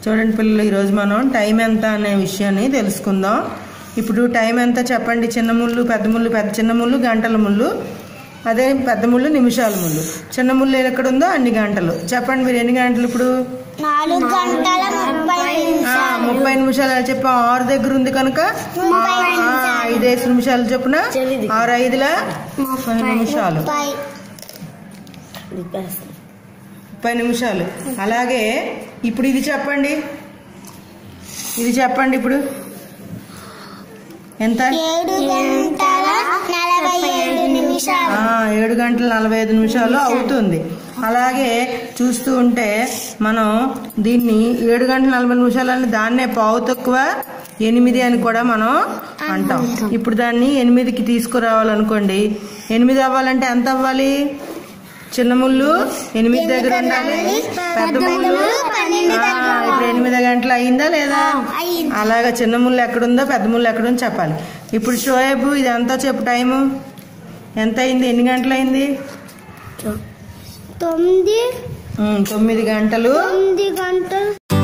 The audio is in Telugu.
చూడండి పిల్లలు ఈరోజు మనం టైం ఎంత అనే విషయాన్ని తెలుసుకుందాం ఇప్పుడు టైం ఎంత చెప్పండి చిన్న ముళ్ళు పెద్ద ముళ్ళు పెద్ద చిన్న ముళ్ళు గంటల ముళ్ళు అదే పెద్ద ముళ్ళు నిమిషాల ముళ్ళు చిన్న ముళ్ళు ఎక్కడ ఉందో అన్ని గంటలు చెప్పండి మీరు ఎన్ని గంటలు ఇప్పుడు నాలుగు గంటల ముప్పై ఆ, ముప్పై నిమిషాలు అని చెప్పి ఆరు దగ్గర ఉంది కనుక ఆ, ఐదేసి నిమిషాలు చొప్పున ఆరు ఐదుల ముప్పై నిమిషాలు ముప్పై ముప్పై నిమిషాలు అలాగే ఇప్పుడు ఇది చెప్పండి ఇది చెప్పండి ఇప్పుడు ఎంత ఏడు గంటల నలభై ఏడు నిమిషాలు ఆ, ఏడు గంటల నలభై ఐదు నిమిషాలు అవుతుంది అలాగే చూస్తూ ఉంటే మనం దీన్ని ఏడు గంటల నలభై నిమిషాలని దాన్నే పావు తక్కువ ఎనిమిది అని కూడా మనం అంటాం ఇప్పుడు దాన్ని ఎనిమిదికి తీసుకురావాలనుకోండి ఎనిమిది అవ్వాలంటే ఎంత అవ్వాలి చిన్న ముళ్ళు ఎనిమిది దగ్గర ఉండాలి పెద్ద ముళ్ళు ఆ, ఇప్పుడు ఎనిమిది గంటలు అయిందా లేదా అయింది. అలాగా చిన్న ముళ్ళు ఎక్కడుందో పెద్ద ముళ్ళు ఎక్కడుందో చెప్పాలి ఇప్పుడు షోయబ్ ఇది ఎంతో చెప్పు టైము ఎంత అయింది ఎన్ని గంటలు అయింది తొమ్మిది ఉమ్, తొమ్మిది గంటలు తొమ్మిది గంటలు